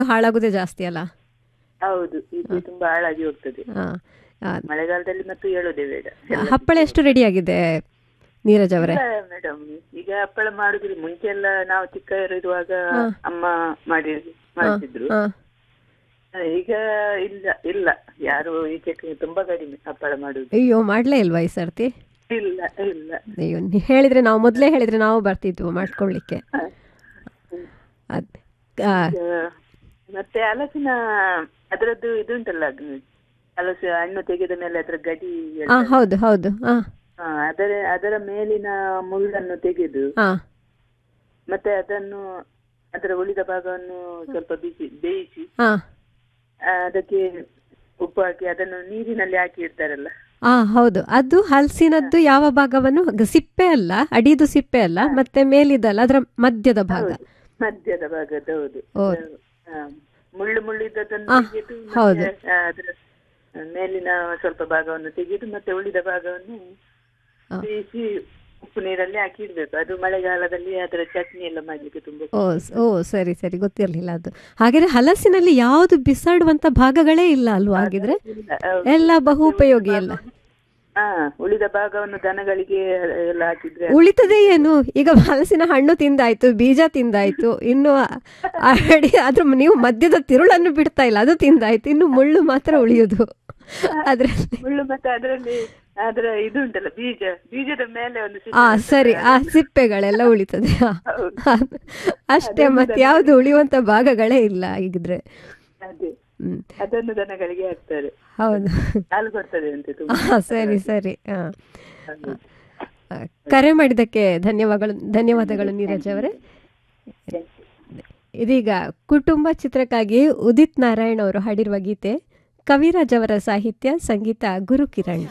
ಹಾಳಾಗೋದೇ ಜಾಸ್ತಿ ಅಲ್ಲ ಹೌದು ಇದು ತುಂಬಾ ಹಾಳಾಗಿ ಹೋಗ್ತದೆ ಹಾ ಆ, ಮಳೆಗಾಲದಲ್ಲಿ ಮತ್ತು ಹೇಳೋದೇ ಬೇಡ ಹಪ್ಪಳ ಎಷ್ಟು ರೆಡಿ ಆಗಿದೆ ನೀರಜ್ ಅವರೇ ಮೇಡಮ್ ಈಗ ಹಪ್ಪಳ ಮಾಡುದಿಲ್ಲ ಮುಂಚೆ ಎಲ್ಲ ನಾವು ಚಿಕ್ಕ ಇರುವಾಗ ಅಮ್ಮ ಮಾಡಿ ಮಾಡ್ತಿದ್ರು ಹಾ ಈಗ ಇಲ್ಲ ಇಲ್ಲ ಯಾರು ಈಚೆಗೆ ತುಂಬಾ ಕಡಿಮೆ ಹಪ್ಪಳ ಮಾಡುದು ಅಯ್ಯೋ ಮಾಡ್ಲೇ ಇಲ್ವಾ ಈ ಸರ್ತಿ ಇಲ್ಲ ಇಲ್ಲ ಅಯ್ಯೋ ನೀ ಹೇಳಿದ್ರೆ ನಾವು ಮೊದಲೇ ಹೇಳಿದ್ರೆ ನಾವು ಬರ್ತಿದ್ವು ಮಾಡ್ಕೊಳ್ಳಿಕ್ಕೆ ಅದ್ ಆ, ಈಗ ಮತ್ತೆ ಹಲಸಿನ ಅದರದ್ದು ಇದು ಉಂಟಲ್ಲ ಅದು ಹಲಸು ಹಣ್ಣು ತೆಗೆದ ಮೇಲೆ ಅದರ ಗಡಿ ಎಲ್ಲ- ಆ, ಹೌದು ಹೌದು ಹಾ ಹಾ, ಅದರ ಅದರ ಮೇಲಿನ ಮುಳ್ಳನ್ನು ತೆಗೆದು ಹಾ ಮತ್ತೆ ಅದನ್ನು ಅದರ ಉಳಿದ ಭಾಗವನ್ನು ಸ್ವಲ್ಪ ಬಿಸಿ ಬೇಯಿಸಿ ಹಾ ಆ, ಅದಕ್ಕೆ ಉಪ್ಪು ಹಾಕಿ ಅದನ್ನು ನೀರಿನಲ್ಲಿ ಹಾಕಿ ಇಡ್ತಾರಲ್ಲ ಆ ಹೌದು ಅದು ಹಲಸಿನದ್ದು ಯಾವ ಭಾಗವನ್ನು ಗ- ಸಿಪ್ಪೆ ಅಲ್ಲ ಅಡಿದು ಸಿಪ್ಪೆ ಅಲ್ಲ ಮತ್ತೆ ಮೇಲಿದಲ್ಲ ಅದರ ಮಧ್ಯದ ಭಾಗ ಮಧ್ಯದ ಭಾಗದ ಹೌದು ಓ. ಆ, ಮುಳ್ಳು ಮುಳ್ಳು ಇದ್ದದನ್ನು ಆ, ತೆಗೆದು ಮತ್ತೆ, ಹೌದು. ಆ, ಅದರ ಮೇಲಿನ ಸ್ವಲ್ಪ ಭಾಗವನ್ನು ತೆಗೆದು ಮತ್ತೆ ಉಳಿದ ಭಾಗವನ್ನು ಆ. ಬೇಯಿಸಿ ಉಪ್ಪು ನೀರಲ್ಲಿ ಹಾಕಿ ಇಡ್ಬೇಕು ಅದು ಮಳೆಗಾಲದಲ್ಲಿ ಅದರ ಚಟ್ನಿ ಎಲ್ಲ ಮಾಡ್ಲಿಕ್ಕೆ ತುಂಬಾ ಓ ಸ್- ಓ ಸರಿ ಸರಿ ಗೊತ್ತಿರಲಿಲ್ಲ ಅದು ಹಾಗಿದ್ರೆ ಹಲಸಿನಲ್ಲಿ ಯಾವುದು ಬಿಸಾಡುವಂತ ಭಾಗಗಳೇ ಇಲ್ಲ ಅಲ್ವಾ ಹಾಗಿದ್ರೆ ಇಲ್ಲ, ಹೌದು. ಎಲ್ಲ ಬಹು ಉಪಯೋಗಿ ಎಲ್ಲ ಹಾ ಉಳಿದ ಭಾಗವನ್ನು ದನಗಳಿಗೆ ಎಲ್ಲ ಹಾಕಿದ್ರೆ ಉಳಿತದೆ ಏನು ಈಗ ಹಲಸಿನ ಹಣ್ಣು ತಿಂದಾಯ್ತು ಬೀಜ ತಿಂದಾಯ್ತು ಇನ್ನು ಅಡಿ ಅದ್ರ ನೀವು ಮಧ್ಯದ ತಿರುಳನ್ನು ಬಿಡ್ತಾ ಇಲ್ಲ ಅದು ತಿಂದಾಯ್ತು ಇನ್ನು ಮುಳ್ಳು ಮಾತ್ರ ಉಳಿಯುದು ಅದ್ರಲ್ಲಿ ಮುಳ್ಳು ಮತ್ತೆ ಅದರಲ್ಲಿ ಅದರ ಇದು ಉಂಟಲ್ಲ ಬೀಜ ಬೀಜದ ಮೇಲೆ ಒಂದು ಸಿಪ್ಪೆ ಆ ಉಂಟಲ್ಲ, ಸರಿ ಆ ಸಿಪ್ಪೆಗಳೆಲ್ಲ ಉಳಿತದೆ ಆ, ಹೌದು. ಅಷ್ಟೇ ಮತ್ತೆ ಯಾವ್ದು ಉಳಿಯುವಂತ ಭಾಗಗಳೇ ಇಲ್ಲ ಆಗಿದ್ರೆ ಅದೇ ಹ್ಮ್ ಅದನ್ನು ದನಗಳಿಗೆ ಹಾಕ್ತಾರೆ ಹೌದು ಹಾಲು ಕೊಡ್ತದೆ ಅಂತೆ ತುಂಬಾ ಆ, ಸರಿ ಸರಿ ಆ. ಹೌದು. ಆ, ಕರೆ ಮಾಡಿದ್ದಕ್ಕೆ ಧನ್ಯವಾದಗಳು ಧನ್ಯವಾದಗಳು ನೀರಜ್ ಅವರೇ ಇದೀಗ ಕುಟುಂಬ ಚಿತ್ರಕ್ಕಾಗಿ ಉದಿತ್ ನಾರಾಯಣ್ ಅವರು ಹಾಡಿರುವ ಗೀತೆ ಕವಿರಾಜ್ ಅವರ ಸಾಹಿತ್ಯ ಸಂಗೀತ ಗುರುಕಿರಣ್